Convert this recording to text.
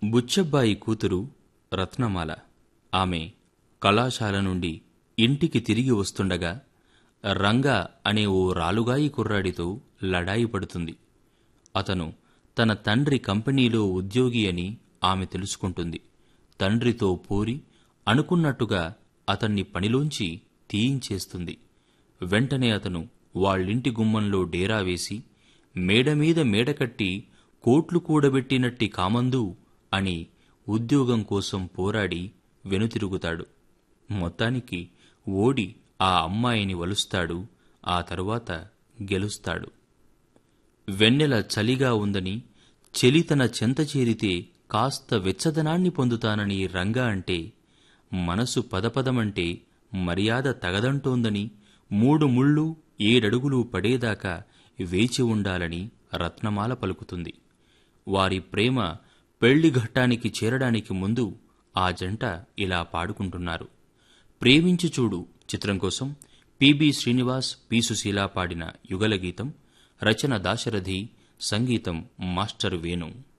బుచ్చబ్బాయి కూతురు రత్నమాల ఆమె కళాశాల నుండి ఇంటికి తిరిగి వస్తుండగా రంగా అనే ఓ రాలుగాయి కుర్రాడితో లడాయి పడుతుంది అతను తన తండ్రి కంపెనీలో ఉద్యోగి అని ఆమె తెలుసుకుంటుంది తండ్రితో పోరి అనుకున్నట్టుగా అతన్ని పనిలోంచి తీయించేస్తుంది వెంటనే అతను వాళ్ళింటి గుమ్మంలో డేరా వేసి మేడమీద మేడకట్టి కోట్లు కూడబెట్టినట్టి కామందు అని ఉద్యోగం కోసం పోరాడి వెనుతిరుగుతాడు మొత్తానికి ఓడి ఆ అమ్మాయిని వలుస్తాడు ఆ తరువాత గెలుస్తాడు వెన్నెల చలిగా ఉందని చెలి తన చెంత చేరితే కాస్త వెచ్చదనాన్ని పొందుతానని రంగా అంటే మనసు పదపదమంటే మర్యాద తగదంటోందని మూడు ముళ్ళు ఏడడుగులు పడేదాకా వేచి ఉండాలని రత్నమాల పలుకుతుంది వారి ప్రేమ పెళ్లి ఘట్టానికి చేరడానికి ముందు ఆ జంట ఇలా పాడుకుంటున్నారు ప్రేమించి చూడు చిత్రం కోసం పిబి శ్రీనివాస్ పి సుశీల పాడిన యుగల గీతం రచన దాశరథి సంగీతం మాస్టర్ వేణు